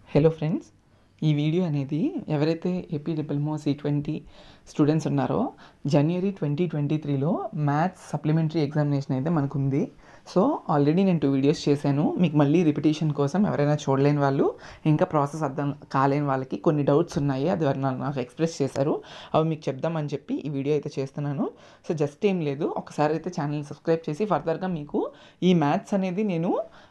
hello friends ఈ video అనేది ఎవరైతే AP diploma C twenty students ఉన్నారో జనవరి ట్వంటీ ట్వంటీ త్రీలో మ్యాథ్స్ సప్లిమెంటరీ ఎగ్జామినేషన్ అయితే మనకు ఉంది సో ఆల్రెడీ నేను టూ వీడియోస్ చేశాను మీకు మళ్ళీ రిపిటేషన్ కోసం ఎవరైనా చూడలేని వాళ్ళు ఇంకా ప్రాసెస్ అర్థం కాలేని వాళ్ళకి కొన్ని డౌట్స్ ఉన్నాయి అది వారు నాకు నాకు ఎక్స్ప్రెస్ చేశారు అవి మీకు చెప్దామని చెప్పి ఈ వీడియో అయితే చేస్తున్నాను సో జస్ట్ ఏం లేదు ఒకసారి అయితే ఛానల్ సబ్స్క్రైబ్ చేసి ఫర్దర్గా మీకు ఈ మ్యాథ్స్ అనేది నేను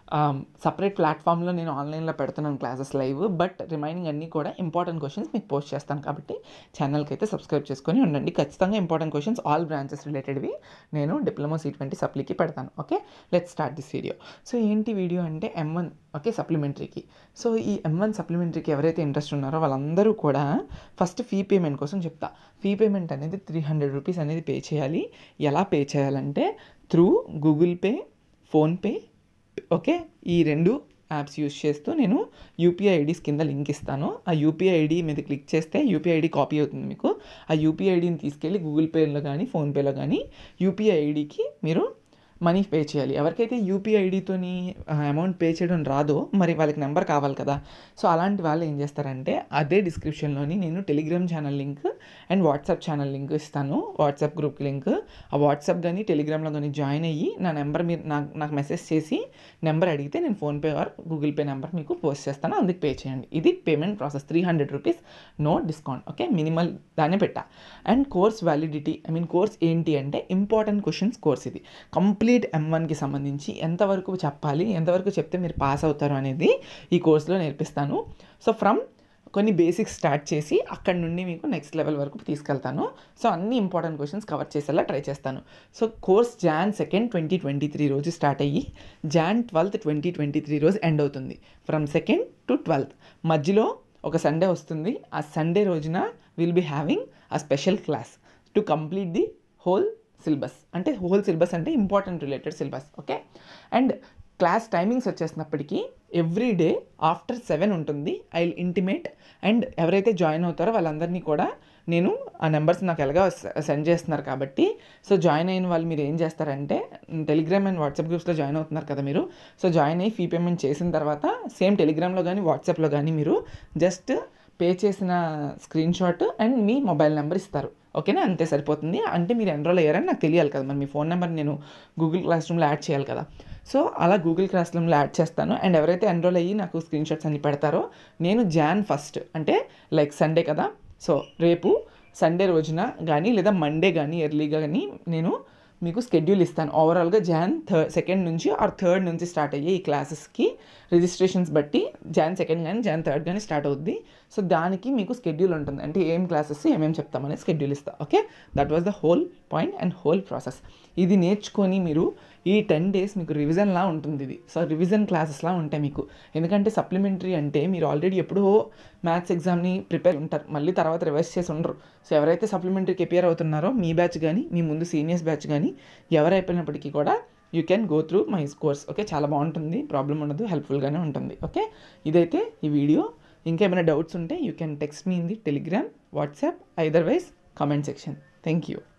సపరేట్ ప్లాట్ఫామ్లో నేను ఆన్లైన్లో పెడుతున్నాను క్లాసెస్ లైవ్ బట్ రిమైనింగ్ అన్నీ కూడా ఇంపార్టెంట్ క్వశ్చన్స్ మీకు పోస్ట్ చేస్తాను కాబట్టి ఛానల్కి అయితే సబ్స్క్రైబ్ చేసుకొని ఉండండి ఖచ్చితంగా ఇంపార్టెంట్ క్వశ్చన్స్ ఆల్ బ్రాంచెస్ రిలేటెడ్వి నేను డిప్లొమా సి ట్వంటీ సప్లీకి పెడతాను okay let start this video so ఏంటి వీడియో అంటే ఎం వన్ ఓకే సప్లిమెంటరీకి సో ఈ ఎం వన్ సప్లిమెంటరీకి ఎవరైతే ఇంట్రెస్ట్ ఉన్నారో వాళ్ళందరూ కూడా ఫస్ట్ ఫీ పేమెంట్ కోసం చెప్తా ఫీ పేమెంట్ అనేది త్రీ హండ్రెడ్ రూపీస్ అనేది పే చేయాలి ఎలా పే చేయాలంటే through Google Pay PhonePe okay ఈ రెండు యాప్స్ యూస్ చేస్తూ నేను యూపీఐ ఐడీస్ కింద లింక్ ఇస్తాను ఆ యూపీఐ ఐడి మీద క్లిక్ చేస్తే యూపీఐ ఐడి కాపీ అవుతుంది మీకు ఆ యూపీఐ ఐడిని తీసుకెళ్ళి గూగుల్ పేలో కానీ ఫోన్పేలో కానీ యూపీఐ ఐడికి మీరు మనీ పే చేయాలి ఎవరికైతే యూపీఐ ఐడితోని అమౌంట్ పే చేయడం రాదో మరి వాళ్ళకి నెంబర్ కావాలి కదా సో అలాంటి వాళ్ళు ఏం చేస్తారంటే అదే డిస్క్రిప్షన్లోని నేను Telegram channel link and WhatsApp channel link ఇస్తాను వాట్సాప్ గ్రూప్ లింక్ ఆ వాట్సాప్ కానీ టెలిగ్రామ్లో కానీ జాయిన్ అయ్యి నా నెంబర్ మీరు నాకు నాకు మెసేజ్ చేసి నెంబర్ అడిగితే నేను PhonePe or Google Pay number మీకు పోస్ట్ చేస్తాను అందుకు పే చేయండి ఇది payment process three hundred rupees no discount okay minimal దానే పెట్టా and course validity I mean course ఏంటి అంటే ఇంపార్టెంట్ క్వశ్చన్స్ కోర్స్ ఇది కంప్లీట్ ఎం వన్కి సంబంధించి ఎంతవరకు చెప్పాలి ఎంతవరకు చెప్తే మీరు పాస్ అవుతారు అనేది ఈ కోర్సులో నేర్పిస్తాను సో ఫ్రమ్ కొన్ని బేసిక్స్ స్టార్ట్ చేసి అక్కడ నుండి మీకు నెక్స్ట్ లెవెల్ వరకు తీసుకెళ్తాను సో అన్ని ఇంపార్టెంట్ క్వశ్చన్స్ కవర్ చేసేలా ట్రై చేస్తాను so course Jan second twenty twenty three రోజు స్టార్ట్ అయ్యి Jan twelfth twenty twenty three రోజు ఎండ్ అవుతుంది ఫ్రమ్ సెకండ్ టు ట్వెల్త్ మధ్యలో ఒక సండే వస్తుంది ఆ సండే రోజున will be having a special class to complete the whole syllabus అంటే హోల్ సిలబస్ అంటే important related syllabus okay and class timings వచ్చేసినప్పటికీ ఎవ్రీ డే ఆఫ్టర్ సెవెన్ ఉంటుంది ఐ విల్ ఇంటిమేట్ అండ్ ఎవరైతే జాయిన్ అవుతారో వాళ్ళందరినీ కూడా నేను ఆ నెంబర్స్ నాకు ఎలాగా సెండ్ చేస్తున్నారు కాబట్టి సో జాయిన్ అయిన వాళ్ళు మీరు ఏం చేస్తారంటే టెలిగ్రామ్ అండ్ వాట్సాప్ గ్రూప్స్లో జాయిన్ అవుతున్నారు కదా మీరు సో జాయిన్ అయ్యి ఫీ పేమెంట్ చేసిన తర్వాత సేమ్ టెలిగ్రామ్లో కానీ వాట్సాప్లో కానీ మీరు జస్ట్ పే చేసిన స్క్రీన్ షాట్ అండ్ మీ మొబైల్ నెంబర్ ఇస్తారు ఓకేనా అంతే సరిపోతుంది అంటే మీరు ఎన్రోల్ అయ్యారని నాకు తెలియాలి కదా మరి మీ ఫోన్ నెంబర్ నేను గూగుల్ క్లాస్ రూమ్లో యాడ్ చేయాలి కదా సో అలా గూగుల్ క్లాస్ రూమ్లో యాడ్ చేస్తాను అండ్ ఎవరైతే ఎన్రోల్ అయ్యి నాకు స్క్రీన్ షాట్స్ అన్ని పెడతారో నేను జాన్ ఫస్ట్ అంటే లైక్ సండే కదా సో రేపు సండే రోజున కానీ లేదా మండే కానీ ఎర్లీగా కానీ నేను మీకు స్కెడ్యూల్ ఇస్తాను ఓవరాల్గా జాన్ థర్డ్ సెకండ్ నుంచి ఆర్ థర్డ్ నుంచి స్టార్ట్ అయ్యే ఈ క్లాసెస్కి రిజిస్ట్రేషన్స్ బట్టి జాన్ సెకండ్ కానీ జాన్ థర్డ్ కానీ స్టార్ట్ అవుద్ది సో దానికి మీకు స్కెడ్యూల్ ఉంటుంది అంటే ఏం క్లాసెస్ ఏమేమి చెప్తామనే స్కెడ్యూల్ ఇస్తా okay that was the whole point and whole process ఇది నేర్చుకొని మీరు ఈ టెన్ డేస్ మీకు రివిజన్లా ఉంటుంది ఇది సో రివిజన్ క్లాసెస్లా ఉంటాయి మీకు ఎందుకంటే సప్లిమెంటరీ అంటే మీరు ఆల్రెడీ ఎప్పుడో మ్యాథ్స్ ఎగ్జామ్ని ప్రిపేర్ ఉంటారు మళ్ళీ తర్వాత రివైజ్ చేసి ఉండరు సో ఎవరైతే సప్లిమెంటరీకి అపియర్ అవుతున్నారో మీ బ్యాచ్ కానీ మీ ముందు సీనియర్స్ బ్యాచ్ కానీ ఎవరైపోయినప్పటికీ కూడా you can go through my course okay చాలా బాగుంటుంది ప్రాబ్లం ఉండదు హెల్ప్ఫుల్గానే ఉంటుంది ఓకే ఇదైతే ఈ వీడియో ఇంకా ఏమైనా డౌట్స్ ఉంటే you can text me in the Telegram WhatsApp otherwise comment section thank you